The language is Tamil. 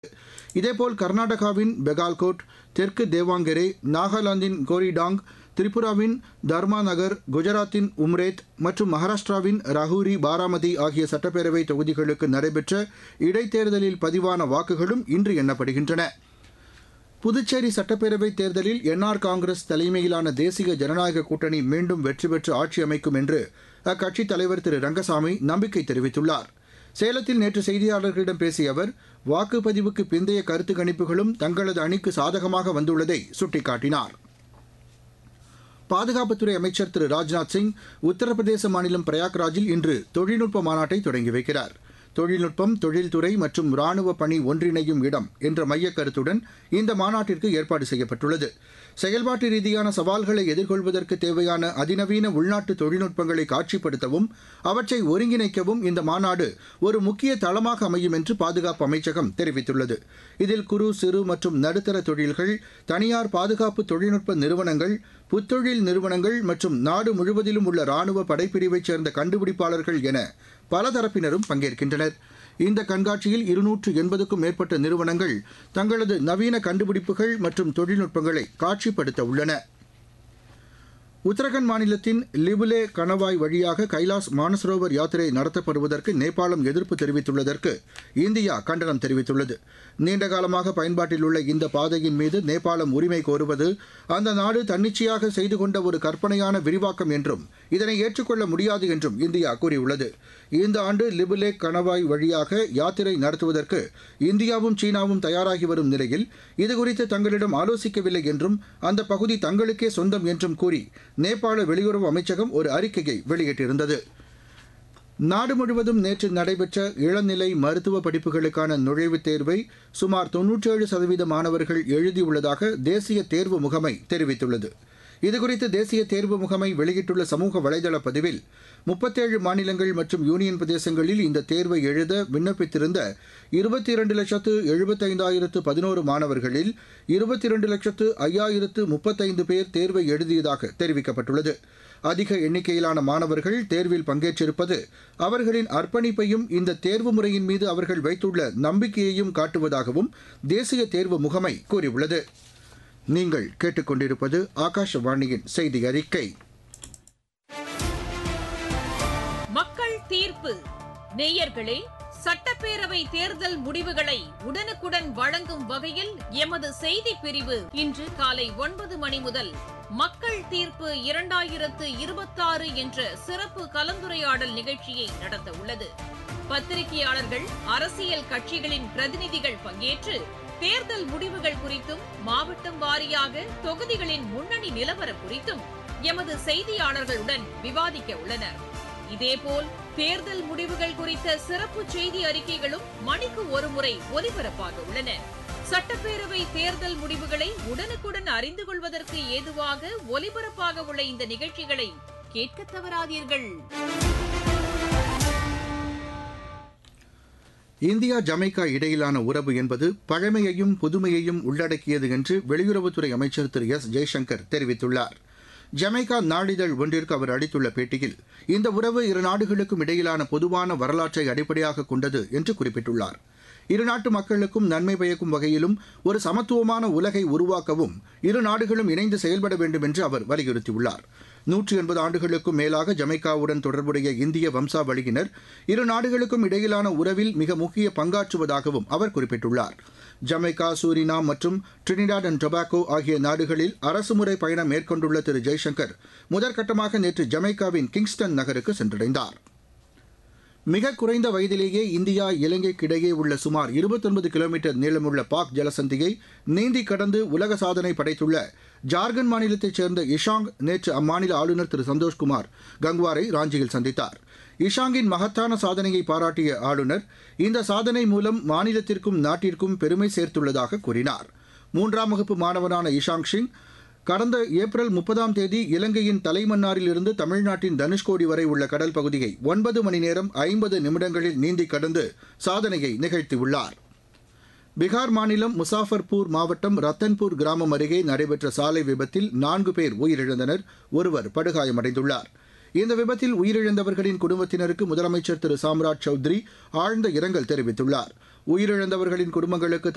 இதேபோல் கர்நாடகாவின் பெகால்கோட் தெற்கு தேவாங்கெரே நாகாலாந்தின் கோரிடாங் திரிபுராவின் தர்மாநகர் குஜராத்தின் உம்ரேத் மற்றும் மகாராஷ்டிராவின் ரஹூரி பாராமதி ஆகிய சட்டப்பேரவை தொகுதிகளுக்கு நடைபெற்ற இடைத்தேர்தலில் பதிவான வாக்குகளும் இன்று எண்ணப்படுகின்றன புதுச்சேரி சட்டப்பேரவைத் தேர்தலில் என்ஆர் காங்கிரஸ் தலைமையிலான தேசிய ஜனநாயக கூட்டணி மீண்டும் வெற்றி பெற்று ஆட்சி அமைக்கும் என்று அக்கட்சித் தலைவர் திரு ரங்கசாமி நம்பிக்கை தெரிவித்துள்ளார் சேலத்தில் நேற்று செய்தியாளர்களிடம் பேசிய அவர் வாக்குப்பதிவுக்கு பிந்தைய கருத்து கணிப்புகளும் தங்களது அணிக்கு சாதகமாக வந்துள்ளதை சுட்டிக்காட்டினார் பாதுகாப்புத்துறை அமைச்சர் திரு ராஜ்நாத் சிங் உத்தரப்பிரதேச மாநிலம் பிரயாக்ராஜில் இன்று தொழில்நுட்ப மாநாட்டை தொடங்கி வைக்கிறார் தொழில்நுட்பம் தொழில்துறை மற்றும் ராணுவ பணி ஒன்றிணையும் இடம் என்ற மையக் கருத்துடன் இந்த மாநாட்டிற்கு ஏற்பாடு செய்யப்பட்டுள்ளது செயல்பாட்டு ரீதியான சவால்களை எதிர்கொள்வதற்கு தேவையான அதிநவீன உள்நாட்டு தொழில்நுட்பங்களை காட்சிப்படுத்தவும் அவற்றை ஒருங்கிணைக்கவும் இந்த மாநாடு ஒரு முக்கிய தளமாக அமையும் என்று பாதுகாப்பு அமைச்சகம் தெரிவித்துள்ளது இதில் குறு சிறு மற்றும் நடுத்தர தொழில்கள் தனியார் பாதுகாப்பு தொழில்நுட்ப நிறுவனங்கள் புத்தொழில் நிறுவனங்கள் மற்றும் நாடு முழுவதிலும் உள்ள ராணுவ படைப்பிரிவைச் சேர்ந்த கண்டுபிடிப்பாளர்கள் என பல தரப்பினரும் பங்கேற்கின்றனர் இந்த கண்காட்சியில் இருநூற்று எண்பதுக்கும் மேற்பட்ட நிறுவனங்கள் தங்களது நவீன கண்டுபிடிப்புகள் மற்றும் தொழில்நுட்பங்களை காட்சிப்படுத்த உள்ளன உத்தரகண்ட் மாநிலத்தின் லிபுலே கணவாய் வழியாக கைலாஸ் மானசரோவர் யாத்திரை நடத்தப்படுவதற்கு நேபாளம் எதிர்ப்பு தெரிவித்துள்ளதற்கு இந்தியா கண்டனம் தெரிவித்துள்ளது நீண்டகாலமாக பயன்பாட்டில் உள்ள இந்த பாதையின் மீது நேபாளம் உரிமை கோருவது அந்த நாடு தன்னிச்சையாக செய்து கொண்ட ஒரு கற்பனையான விரிவாக்கம் என்றும் இதனை ஏற்றுக்கொள்ள முடியாது என்றும் இந்தியா கூறியுள்ளது இந்த ஆண்டு லிபுலே கணவாய் வழியாக யாத்திரை நடத்துவதற்கு இந்தியாவும் சீனாவும் தயாராகி வரும் நிலையில் இதுகுறித்து தங்களிடம் ஆலோசிக்கவில்லை என்றும் அந்த பகுதி தங்களுக்கே சொந்தம் என்றும் கூறி நேபாள வெளியுறவு அமைச்சகம் ஒரு அறிக்கையை வெளியிட்டிருந்தது நாடு முழுவதும் நேற்று நடைபெற்ற இளநிலை மருத்துவ படிப்புகளுக்கான நுழைவுத் தேர்வை சுமார் தொன்னூற்றேழு சதவீத மாணவர்கள் எழுதியுள்ளதாக தேசிய தேர்வு முகமை தெரிவித்துள்ளது இதுகுறித்து தேசிய தேர்வு முகமை வெளியிட்டுள்ள சமூக வலைதள பதிவில் முப்பத்தேழு மாநிலங்கள் மற்றும் யூனியன் பிரதேசங்களில் இந்த தேர்வை எழுத விண்ணப்பித்திருந்த இருபத்தி இரண்டு லட்சத்து எழுபத்தைந்தாயிரத்து பதினோரு மாணவர்களில் இருபத்தி இரண்டு லட்சத்து ஐயாயிரத்து முப்பத்தைந்து பேர் தேர்வை எழுதியதாக தெரிவிக்கப்பட்டுள்ளது அதிக எண்ணிக்கையிலான மாணவர்கள் தேர்வில் பங்கேற்றிருப்பது அவர்களின் அர்ப்பணிப்பையும் இந்த தேர்வு முறையின் மீது அவர்கள் வைத்துள்ள நம்பிக்கையையும் காட்டுவதாகவும் தேசிய தேர்வு முகமை கூறியுள்ளது நீங்கள் கேட்டுக்கொண்டிருப்பது ஆகாஷவாணியின் செய்தி அறிக்கை மக்கள் தீர்ப்பு நேயர்களே சட்டப்பேரவை தேர்தல் முடிவுகளை உடனுக்குடன் வழங்கும் வகையில் எமது செய்தி பிரிவு இன்று காலை ஒன்பது மணி முதல் மக்கள் தீர்ப்பு இரண்டாயிரத்து இருபத்தாறு என்ற சிறப்பு கலந்துரையாடல் நிகழ்ச்சியை நடத்த உள்ளது பத்திரிகையாளர்கள் அரசியல் கட்சிகளின் பிரதிநிதிகள் பங்கேற்று தேர்தல் முடிவுகள் குறித்தும் மாவட்டம் வாரியாக தொகுதிகளின் முன்னணி நிலவரம் குறித்தும் எமது செய்தியாளர்களுடன் விவாதிக்க உள்ளனர் இதேபோல் தேர்தல் முடிவுகள் குறித்த சிறப்பு செய்தி அறிக்கைகளும் மணிக்கு ஒருமுறை ஒலிபரப்பாக உள்ளன சட்டப்பேரவை தேர்தல் முடிவுகளை உடனுக்குடன் அறிந்து கொள்வதற்கு ஏதுவாக ஒலிபரப்பாக உள்ள இந்த நிகழ்ச்சிகளை கேட்க தவறாதீர்கள் இந்தியா ஜமைக்கா இடையிலான உறவு என்பது பழமையையும் புதுமையையும் உள்ளடக்கியது என்று வெளியுறவுத்துறை அமைச்சர் திரு எஸ் ஜெய்சங்கர் தெரிவித்துள்ளார் ஜமைக்கா நாளிதழ் ஒன்றிற்கு அவர் அளித்துள்ள பேட்டியில் இந்த உறவு இரு நாடுகளுக்கும் இடையிலான பொதுவான வரலாற்றை அடிப்படையாக கொண்டது என்று குறிப்பிட்டுள்ளார் இரு நாட்டு மக்களுக்கும் நன்மை பயக்கும் வகையிலும் ஒரு சமத்துவமான உலகை உருவாக்கவும் இரு நாடுகளும் இணைந்து செயல்பட வேண்டும் என்று அவர் வலியுறுத்தியுள்ளார் நூற்றி எண்பது ஆண்டுகளுக்கும் மேலாக ஜமைக்காவுடன் தொடர்புடைய இந்திய வம்சாவளியினர் இரு நாடுகளுக்கும் இடையிலான உறவில் மிக முக்கிய பங்காற்றுவதாகவும் அவர் குறிப்பிட்டுள்ளார் ஜமைக்கா சூரினாம் மற்றும் ட்ரினிடாட் அண்ட் டொபாக்கோ ஆகிய நாடுகளில் அரசுமுறை பயணம் மேற்கொண்டுள்ள திரு ஜெய்சங்கர் முதற்கட்டமாக நேற்று ஜமைக்காவின் கிங்ஸ்டன் நகருக்கு சென்றடைந்தார் மிக குறைந்த வயதிலேயே இந்தியா இலங்கைக்கு இடையே உள்ள சுமார் இருபத்தொன்பது கிலோமீட்டர் நீளமுள்ள பாக் ஜலசந்தியை நீந்தி கடந்து உலக சாதனை படைத்துள்ள ஜார்க்கண்ட் மாநிலத்தைச் சேர்ந்த இஷாங் நேற்று அம்மாநில ஆளுநர் திரு சந்தோஷ்குமார் கங்வாரை ராஞ்சியில் சந்தித்தார் இஷாங்கின் மகத்தான சாதனையை பாராட்டிய ஆளுநர் இந்த சாதனை மூலம் மாநிலத்திற்கும் நாட்டிற்கும் பெருமை சேர்த்துள்ளதாக கூறினார் மூன்றாம் வகுப்பு மாணவனான இஷாங் சிங் கடந்த ஏப்ரல் முப்பதாம் தேதி இலங்கையின் தலைமன்னாரில் இருந்து தமிழ்நாட்டின் தனுஷ்கோடி வரை உள்ள கடல் பகுதியை ஒன்பது மணி நேரம் ஐம்பது நிமிடங்களில் நீந்தி கடந்து சாதனையை நிகழ்த்தியுள்ளார் பீகார் மாநிலம் முசாஃபர்பூர் மாவட்டம் ரத்தன்பூர் கிராமம் அருகே நடைபெற்ற சாலை விபத்தில் நான்கு பேர் உயிரிழந்தனர் ஒருவர் படுகாயமடைந்துள்ளார் இந்த விபத்தில் உயிரிழந்தவர்களின் குடும்பத்தினருக்கு முதலமைச்சர் திரு சாம்ராஜ் சௌத்ரி ஆழ்ந்த இரங்கல் தெரிவித்துள்ளார் உயிரிழந்தவர்களின் குடும்பங்களுக்கு